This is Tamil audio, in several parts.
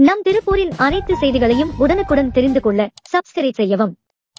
நம் திருப்பூரின் அனைத்து செய்திகளையும் உடனுக்குடன் தெரிந்து கொள்ள சப்ஸ்கிரைப் செய்யவும்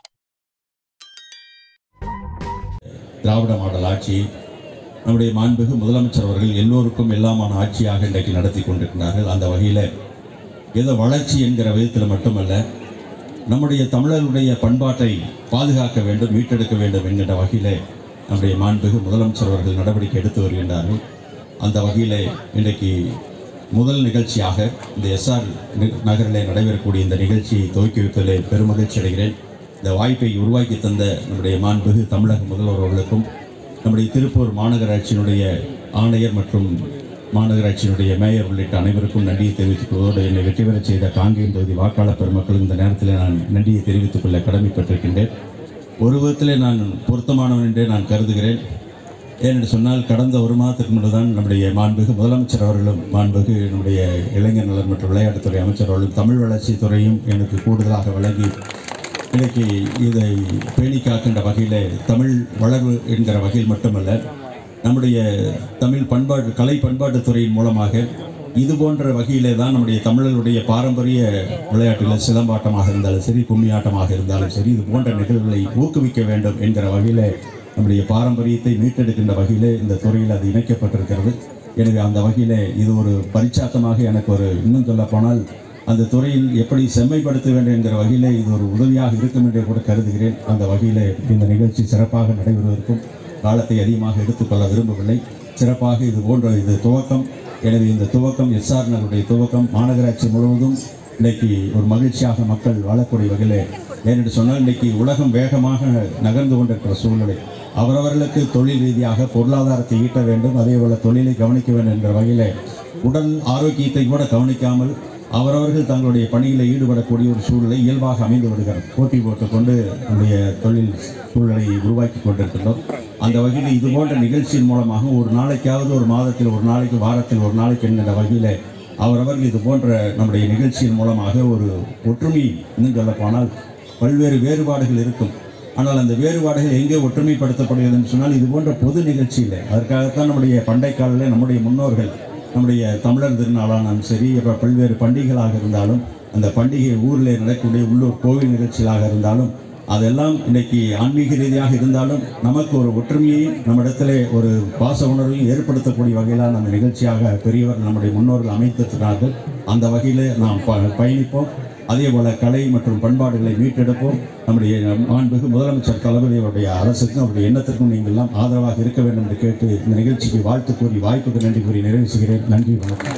திராவிட மாடல் ஆட்சி நம்முடைய மாண்புமிகு முதலமைச்சர் அவர்கள் எல்லோருக்கும் எல்லாமான ஆட்சியாக இன்றைக்கு நடத்தி கொண்டிருக்கிறார்கள் அந்த வகையில் ஏதோ வளர்ச்சி என்கிற விதத்தில் மட்டுமல்ல நம்முடைய தமிழர்களுடைய பண்பாட்டை பாதுகாக்க வேண்டும் மீட்டெடுக்க வேண்டும் என்கிற வகையில் நம்முடைய மாண்புமிகு முதலமைச்சர் அவர்கள் நடவடிக்கை எடுத்து வருகின்றார்கள் அந்த வகையில் இன்றைக்கு முதல் நிகழ்ச்சியாக இந்த எஸ்ஆர் நகரிலே நடைபெறக்கூடிய இந்த நிகழ்ச்சியை துவக்கி வைப்பதிலே பெருமகிழ்ச்சி அடைகிறேன் இந்த வாய்ப்பை உருவாக்கி தந்த நம்முடைய மாண்புமிகு தமிழக முதல்வர் அவர்களுக்கும் நம்முடைய திருப்பூர் மாநகராட்சியினுடைய ஆணையர் மற்றும் மாநகராட்சியினுடைய மேயர் உள்ளிட்ட அனைவருக்கும் நன்றியை தெரிவித்துக் கொள்வதோடு என்னை வெற்றி பெறச் செய்த காங்கேயம் தொகுதி வாக்காளர் பெருமக்கள் இந்த நேரத்தில் நான் நன்றியை தெரிவித்துக் கொள்ள கடமைப்பட்டிருக்கின்றேன் ஒரு விதத்திலே நான் பொருத்தமானவன் என்றே நான் கருதுகிறேன் ஏனென்று சொன்னால் கடந்த ஒரு மாதத்துக்கு முன்பு தான் நம்முடைய மாண்புகு முதலமைச்சர் அவர்களும் மாண்புகு நம்முடைய இளைஞர் நலன் மற்றும் விளையாட்டுத்துறை அமைச்சர் அவர்களும் தமிழ் வளர்ச்சித் துறையும் எனக்கு கூடுதலாக வழங்கி இன்றைக்கு இதை பேணி காக்கின்ற வகையில் தமிழ் வளர்வு என்கிற வகையில் மட்டுமல்ல நம்முடைய தமிழ் பண்பாடு கலை பண்பாட்டுத் துறையின் மூலமாக இது போன்ற வகையிலே தான் நம்முடைய தமிழர்களுடைய பாரம்பரிய விளையாட்டுகள் சிலம்பாட்டமாக இருந்தாலும் சரி கும்மியாட்டமாக இருந்தாலும் சரி இது போன்ற நிகழ்வுகளை ஊக்குவிக்க வேண்டும் என்கிற வகையில் நம்முடைய பாரம்பரியத்தை மீட்டெடுக்கின்ற வகையிலே இந்த துறையில் அது இணைக்கப்பட்டிருக்கிறது எனவே அந்த வகையில் இது ஒரு பரிச்சாத்தமாக எனக்கு ஒரு இன்னும் சொல்லப்போனால் அந்த துறையில் எப்படி செம்மைப்படுத்த வேண்டும் என்கிற வகையிலே இது ஒரு உதவியாக இருக்கும் என்றே கூட கருதுகிறேன் அந்த வகையிலே இந்த நிகழ்ச்சி சிறப்பாக நடைபெறுவதற்கும் காலத்தை அதிகமாக எடுத்துக்கொள்ள விரும்பவில்லை சிறப்பாக இது போன்ற இது துவக்கம் எனவே இந்த துவக்கம் எஸ்ஆர் நகருடைய துவக்கம் மாநகராட்சி முழுவதும் இன்னைக்கு ஒரு மகிழ்ச்சியாக மக்கள் வாழக்கூடிய வகையிலே ஏனென்று சொன்னால் இன்னைக்கு உலகம் வேகமாக நகர்ந்து கொண்டிருக்கிற சூழ்நிலை அவரவர்களுக்கு தொழில் ரீதியாக பொருளாதாரத்தை ஈட்ட வேண்டும் அதே போல தொழிலை கவனிக்க வேண்டும் என்ற வகையிலே உடல் ஆரோக்கியத்தை கூட கவனிக்காமல் அவரவர்கள் தங்களுடைய பணியில் ஈடுபடக்கூடிய ஒரு சூழ்நிலை இயல்பாக அமைந்து விடுகிறது போட்டி போட்டுக்கொண்டு நம்முடைய தொழில் சூழ்நிலையை உருவாக்கி கொண்டிருக்கின்றோம் அந்த வகையில் இது போன்ற நிகழ்ச்சியின் மூலமாக ஒரு நாளைக்காவது ஒரு மாதத்தில் ஒரு நாளைக்கு வாரத்தில் ஒரு நாளைக்கு என்கிற வகையில் அவரவர்கள் இது போன்ற நம்முடைய நிகழ்ச்சியின் மூலமாக ஒரு ஒற்றுமை இன்னும் சொல்லப்போனால் பல்வேறு வேறுபாடுகள் இருக்கும் ஆனால் அந்த வேறுபாடுகள் எங்கே ஒற்றுமைப்படுத்தப்படுகிறது என்று சொன்னால் இது போன்ற பொது நிகழ்ச்சியில் அதற்காகத்தான் நம்முடைய பண்டை காலில் நம்முடைய முன்னோர்கள் நம்முடைய தமிழர் திருநாளானாலும் சரி இப்போ பல்வேறு பண்டிகைகளாக இருந்தாலும் அந்த பண்டிகை ஊரில் நடக்கக்கூடிய உள்ளூர் கோவில் நிகழ்ச்சிகளாக இருந்தாலும் அதெல்லாம் இன்னைக்கு ஆன்மீக ரீதியாக இருந்தாலும் நமக்கு ஒரு ஒற்றுமையையும் நம்மிடத்திலே ஒரு பாச உணர்வையும் ஏற்படுத்தக்கூடிய வகையிலான அந்த நிகழ்ச்சியாக பெரியவர் நம்முடைய முன்னோர்கள் அமைத்திருக்கிறார்கள் அந்த வகையில் நாம் ப பயணிப்போம் அதே போல கலை மற்றும் பண்பாடுகளை மீட்டெடுப்போம் நம்முடைய மாண்புகு முதலமைச்சர் தளபதி அவருடைய அரசுக்கும் அவருடைய எண்ணத்திற்கும் நீங்கள் எல்லாம் ஆதரவாக இருக்க வேண்டும் என்று கேட்டு இந்த நிகழ்ச்சிக்கு வாழ்த்து கூறி வாய்ப்புக்கு நன்றி கூறி நிறைவு செய்கிறேன் நன்றி வணக்கம்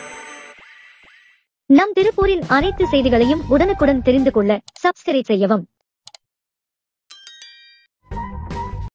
நம் திருப்பூரின் அனைத்து செய்திகளையும் உடனுக்குடன் தெரிந்து கொள்ள சப்ஸ்கிரைப் செய்யவும்